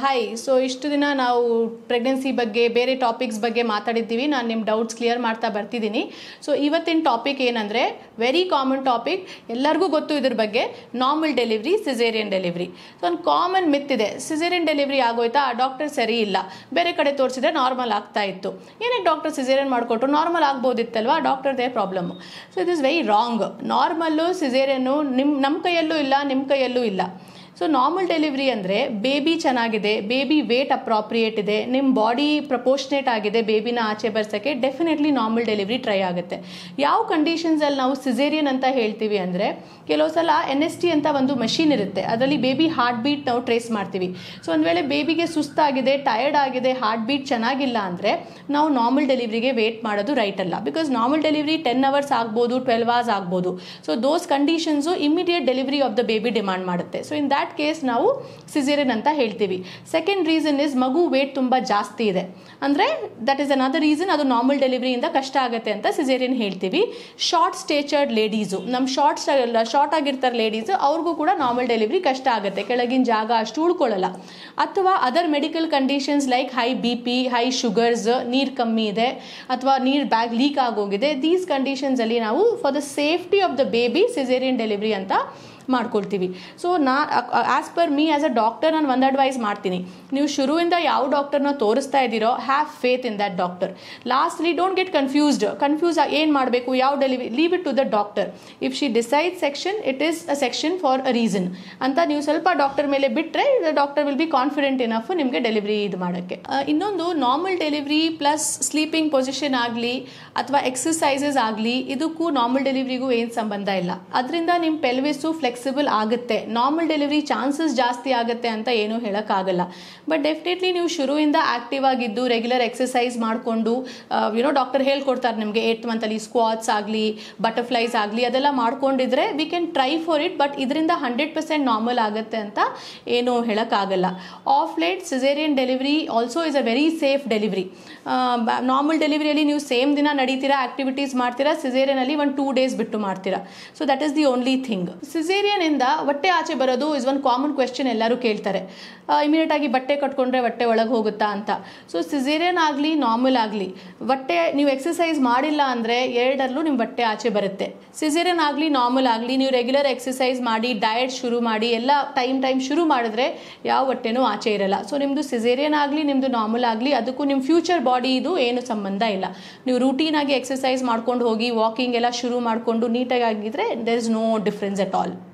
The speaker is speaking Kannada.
ಹಾಯ್ ಸೊ ಇಷ್ಟು ದಿನ ನಾವು ಪ್ರೆಗ್ನೆನ್ಸಿ ಬಗ್ಗೆ ಬೇರೆ ಟಾಪಿಕ್ಸ್ ಬಗ್ಗೆ ಮಾತಾಡಿದ್ದೀವಿ ನಾನು ನಿಮ್ಮ ಡೌಟ್ಸ್ ಕ್ಲಿಯರ್ ಮಾಡ್ತಾ ಬರ್ತಿದ್ದೀನಿ ಸೊ ಇವತ್ತಿನ ಟಾಪಿಕ್ ಏನಂದರೆ ವೆರಿ ಕಾಮನ್ ಟಾಪಿಕ್ ಎಲ್ಲರಿಗೂ ಗೊತ್ತು ಇದ್ರ ಬಗ್ಗೆ normal delivery caesarean delivery so ಒಂದು ಕಾಮನ್ ಮಿತ್ ಇದೆ ಸಿಸೇರಿಯನ್ ಡೆಲಿವ್ರಿ ಆಗೋಯ್ತಾ ಆ ಡಾಕ್ಟರ್ ಸರಿ ಇಲ್ಲ ಬೇರೆ ಕಡೆ ತೋರಿಸಿದ್ರೆ ನಾರ್ಮಲ್ ಆಗ್ತಾ ಇತ್ತು ಏನಕ್ಕೆ ಡಾಕ್ಟರ್ ಸಿಸೇರಿಯನ್ ಮಾಡಿಕೊಟ್ರು ನಾರ್ಮಲ್ ಆಗ್ಬೋದಿತ್ತಲ್ವಾ ಡಾಕ್ಟರ್ದೇ problem so it is very wrong normal caesarean ನಿಮ್ಮ ನಮ್ಮ ಕೈಯಲ್ಲೂ ಇಲ್ಲ ನಿಮ್ಮ ಕೈಯಲ್ಲೂ ಇಲ್ಲ ಸೊ ನಾರ್ಮಲ್ ಡೆಲಿವ್ರಿ ಅಂದರೆ ಬೇಬಿ ಚೆನ್ನಾಗಿದೆ ಬೇಬಿ ವೇಟ್ ಅಪ್ರಾಪ್ರಿಯೇಟ್ ಇದೆ ನಿಮ್ಮ ಬಾಡಿ ಪ್ರಪೋರ್ಷನೇಟ್ ಆಗಿದೆ ಬೇಬಿನ ಆಚೆ ಬರ್ಸೋಕ್ಕೆ ಡೆಫಿನೆಟ್ಲಿ ನಾರ್ಮಲ್ ಡೆಲಿವ್ರಿ ಟ್ರೈ ಆಗುತ್ತೆ ಯಾವ ಕಂಡೀಷನ್ಸಲ್ಲಿ ನಾವು ಸಿಸೇರಿಯನ್ ಅಂತ ಹೇಳ್ತೀವಿ ಅಂದರೆ ಕೆಲವು ಸಲ ಎನ್ ಎಸ್ ಟಿ ಅಂತ ಒಂದು ಮಷೀನ್ ಇರುತ್ತೆ ಅದರಲ್ಲಿ ಬೇಬಿ ಹಾರ್ಟ್ ಬೀಟ್ ನಾವು ಟ್ರೇಸ್ ಮಾಡ್ತೀವಿ ಸೊ ಒಂದು ವೇಳೆ ಬೇಬಿಗೆ ಸುಸ್ತಾಗಿದೆ ಟಯರ್ಡ್ ಆಗಿದೆ ಹಾರ್ಟ್ ಬೀಟ್ ಚೆನ್ನಾಗಿಲ್ಲ ಅಂದರೆ ನಾವು ನಾರ್ಮಲ್ ಡೆಲಿವ್ರಿಗೆ ವೇಟ್ ಮಾಡೋದು ರೈಟ್ ಅಲ್ಲ because normal delivery ten hours ಆಗ್ಬೋದು ಟ್ವೆಲ್ವ್ ಅವರ್ಸ್ ಆಗ್ಬೋದು so those conditions immediate delivery of the baby demand ಮಾಡುತ್ತೆ ಸೊ ಇನ್ ದ್ಯಾಟ್ ಕೇಸ್ ನಾವು ಸಿಸೇರಿಯನ್ ಅಂತ ಹೇಳ್ತೀವಿ ಸೆಕೆಂಡ್ ರೀಸನ್ ಇಸ್ ಮಗು ವೇಟ್ ತುಂಬ ಜಾಸ್ತಿ ಇದೆ ಅಂದರೆ ದಟ್ ಈಸ್ ಅನದರ್ ರೀಸನ್ ಅದು ನಾರ್ಮಲ್ ಡೆಲಿವರಿಯಿಂದ ಕಷ್ಟ ಆಗುತ್ತೆ ಅಂತ ಸಿಸೇರಿಯನ್ ಹೇಳ್ತೀವಿ ಶಾರ್ಟ್ ಸ್ಟೇಚರ್ಡ್ ಲೇಡೀಸು ನಮ್ಮ ಶಾರ್ಟ್ ಶಾರ್ಟ್ ಆಗಿರ್ತಾರೆ ಲೇಡೀಸ್ ಅವ್ರಿಗೂ ಕೂಡ ನಾರ್ಮಲ್ ಡೆಲಿವರಿ ಕಷ್ಟ ಆಗುತ್ತೆ ಕೆಳಗಿನ ಜಾಗ ಅಷ್ಟು ಉಳ್ಕೊಳ್ಳಲ್ಲ ಅಥವಾ other medical conditions like high B P high sugars ನೀರು ಕಮ್ಮಿ ಇದೆ ಅಥವಾ ನೀರು ಬ್ಯಾಗ್ ಲೀಕ್ ಆಗೋಗಿದೆ ದೀಸ್ ಕಂಡೀಷನ್ಸಲ್ಲಿ ನಾವು for the safety of the baby caesarean delivery ಅಂತ ಮಾಡ್ಕೊಳ್ತೀವಿ ಸೊ ನಾ as per me as a doctor ನಾನು ಒಂದು ಅಡ್ವೈಸ್ ಮಾಡ್ತೀನಿ ನೀವು ಶುರುವಿಂದ ಯಾವ ಡಾಕ್ಟರ್ನ ತೋರಿಸ್ತಾ ಇದ್ದೀರೋ have faith in that doctor lastly don't get confused confuse ಏನು ಮಾಡಬೇಕು ಯಾವ delivery leave it to the doctor if she decide section it is a section for a reason ಅಂತ ನೀವು ಸ್ವಲ್ಪ ಡಾಕ್ಟರ್ ಮೇಲೆ ಬಿಟ್ಟರೆ doctor will be confident enough ನಿಮಗೆ ಡೆಲಿವರಿ ಇದು ಮಾಡೋಕ್ಕೆ ಇನ್ನೊಂದು normal delivery plus sleeping position ಆಗಲಿ ಅಥವಾ ಎಕ್ಸಸೈಸಸ್ ಆಗಲಿ ಇದಕ್ಕೂ ನಾರ್ಮಲ್ ಡೆಲಿವರಿಗೂ ಏನು ಸಂಬಂಧ ಇಲ್ಲ ಅದರಿಂದ ನಿಮ್ಮ ಪೆಲ್ವಿಸು ಫ್ಲೆಕ್ಸಿಬಲ್ ಆಗುತ್ತೆ ನಾರ್ಮಲ್ ಡೆಲಿವರಿ ಚಾನ್ಸಸ್ ಜಾಸ್ತಿ ಆಗುತ್ತೆ ಅಂತ ಏನೂ ಹೇಳೋಕ್ಕಾಗಲ್ಲ ಬಟ್ ಡೆಫಿನೆಟ್ಲಿ ನೀವು ಶುರುವಿಂದ ಆಕ್ಟಿವ್ ಆಗಿದ್ದು ರೆಗ್ಯುಲರ್ ಎಕ್ಸಸೈಸ್ ಮಾಡಿಕೊಂಡು ಯುನೋ ಡಾಕ್ಟರ್ ಹೇಳ್ಕೊಡ್ತಾರೆ ನಿಮಗೆ ಏಟ್ ಮಂತಲ್ಲಿ ಸ್ಕ್ವಾಟ್ಸ್ ಆಗಲಿ ಬಟರ್ಫ್ಲೈಸ್ ಆಗಲಿ ಅದೆಲ್ಲ ಮಾಡ್ಕೊಂಡಿದ್ರೆ we can try for it but ಇದರಿಂದ ಹಂಡ್ರೆಡ್ ಪರ್ಸೆಂಟ್ ನಾರ್ಮಲ್ ಆಗುತ್ತೆ ಅಂತ ಏನೂ ಹೇಳೋಕ್ಕಾಗಲ್ಲ of late caesarean delivery also is a very safe delivery normal ಡೆಲಿವರಿಯಲ್ಲಿ ನೀವು ಸೇಮ್ ದಿನ ನಡೀತೀರಾ ಆಕ್ಟಿವಿಟೀಸ್ ಮಾಡ್ತೀರಾ ಸಿಸೇರಿಯನಲ್ಲಿ ಒಂದು ಟೂ ಡೇಸ್ ಬಿಟ್ಟು ಮಾಡ್ತೀರಾ so that is the only thing caesarean ಇಂದ ಹೊಟ್ಟೆ ಆಚೆ ಬರೋದು ಇಸ್ ಒನ್ ಕಾಮನ್ ಕ್ವೆಶನ್ ಎಲ್ಲರೂ ಕೇಳ್ತಾರೆ ಇಮಿಡಿಯೇಟ್ ಆಗಿ ಬಟ್ಟೆ ಕಟ್ಕೊಂಡ್ರೆ ಹೊಟ್ಟೆ ಒಳಗೆ ಹೋಗುತ್ತಾ ಅಂತ ಸೊ ಸಿಸೇರಿಯನ್ ಆಗಲಿ ನಾರ್ಮಲ್ ಆಗಲಿ ಬಟ್ಟೆ ನೀವು ಎಕ್ಸಸೈಸ್ ಮಾಡಿಲ್ಲ ಅಂದರೆ ಎರಡರಲ್ಲೂ ನಿಮ್ಮ ಬಟ್ಟೆ ಆಚೆ ಬರುತ್ತೆ ಸಿಸೇರಿಯನ್ ಆಗಲಿ ನಾರ್ಮಲ್ ಆಗಲಿ ನೀವು ರೆಗ್ಯುಲರ್ ಎಕ್ಸಸೈಸ್ ಮಾಡಿ ಡಯಟ್ ಶುರು ಮಾಡಿ ಎಲ್ಲ ಟೈಮ್ ಟೈಮ್ ಶುರು ಮಾಡಿದ್ರೆ ಯಾವ ಹೊಟ್ಟೆನೂ ಆಚೆ ಇರಲ್ಲ ಸೊ ನಿಮ್ಮದು ಸಿಸೇರಿಯನ್ ಆಗಲಿ ನಿಮ್ಮದು ನಾರ್ಮಲ್ ಆಗಲಿ ಅದಕ್ಕೂ ನಿಮ್ಮ ಫ್ಯೂಚರ್ ಬಾಡಿ ಇದು ಏನು ಸಂಬಂಧ ಇಲ್ಲ ನೀವು ರೂಟೀನಾಗಿ ಎಕ್ಸಸೈಸ್ ಮಾಡ್ಕೊಂಡು ಹೋಗಿ ವಾಕಿಂಗ್ ಎಲ್ಲ ಶುರು ಮಾಡಿಕೊಂಡು ನೀಟಾಗಿ ಆಗಿದ್ರೆ there is no difference at all